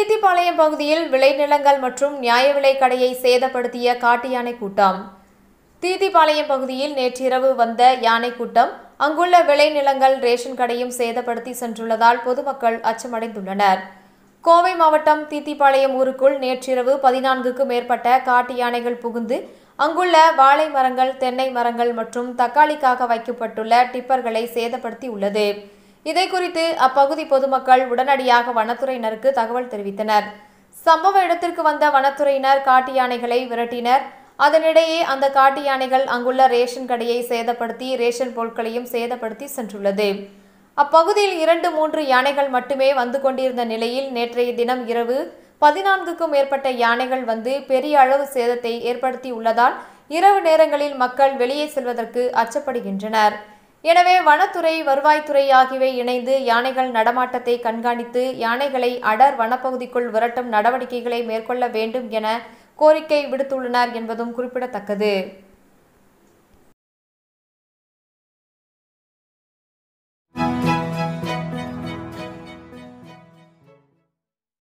தீத்திப்பாளையம் பகுதியில் விளைநிலங்கள் மற்றும் நியாய விலை கடையை சேதப்படுத்திய காட்டு யானை கூட்டம் தீத்திப்பாளையம் பகுதியில் நேற்றிரவு வந்த யானை கூட்டம் அங்குள்ள விளைநிலங்கள் ரேஷன் கடையும் சேதப்படுத்தி சென்றுள்ளதால் பொதுமக்கள் அச்சமடைந்துள்ளனர் கோவை மாவட்டம் தீத்திப்பாளையம் ஊருக்குள் நேற்றிரவு பதினான்குக்கும் மேற்பட்ட காட்டு யானைகள் புகுந்து அங்குள்ள வாழை மரங்கள் தென்னை மரங்கள் மற்றும் தக்காளிக்காக வைக்கப்பட்டுள்ள டிப்பர்களை சேதப்படுத்தி உள்ளது இதை குறித்து அப்பகுதி பொதுமக்கள் உடனடியாக வனத்துறையினருக்கு தகவல் தெரிவித்தனர் சம்பவ இடத்திற்கு வந்த வனத்துறையினர் காட்டு யானைகளை விரட்டினர் அதனிடையே அந்த காட்டு யானைகள் அங்குள்ள ரேஷன் கடையை சேதப்படுத்தி ரேஷன் பொருட்களையும் சேதப்படுத்தி சென்றுள்ளது அப்பகுதியில் இரண்டு மூன்று யானைகள் மட்டுமே வந்து கொண்டிருந்த நிலையில் நேற்றைய தினம் இரவு பதினான்குக்கும் மேற்பட்ட யானைகள் வந்து பெரிய அளவு சேதத்தை ஏற்படுத்தி உள்ளதால் இரவு நேரங்களில் மக்கள் வெளியே செல்வதற்கு அச்சப்படுகின்றனர் எனவே வனத்துறை வருவாய்த்துறை ஆகியவை இணைந்து யானைகள் நடமாட்டத்தை கண்காணித்து யானைகளை அடர் வனப்பகுதிக்குள் விரட்டும் நடவடிக்கைகளை மேற்கொள்ள வேண்டும் என கோரிக்கை விடுத்துள்ளனர் என்பதும் குறிப்பிடத்தக்கது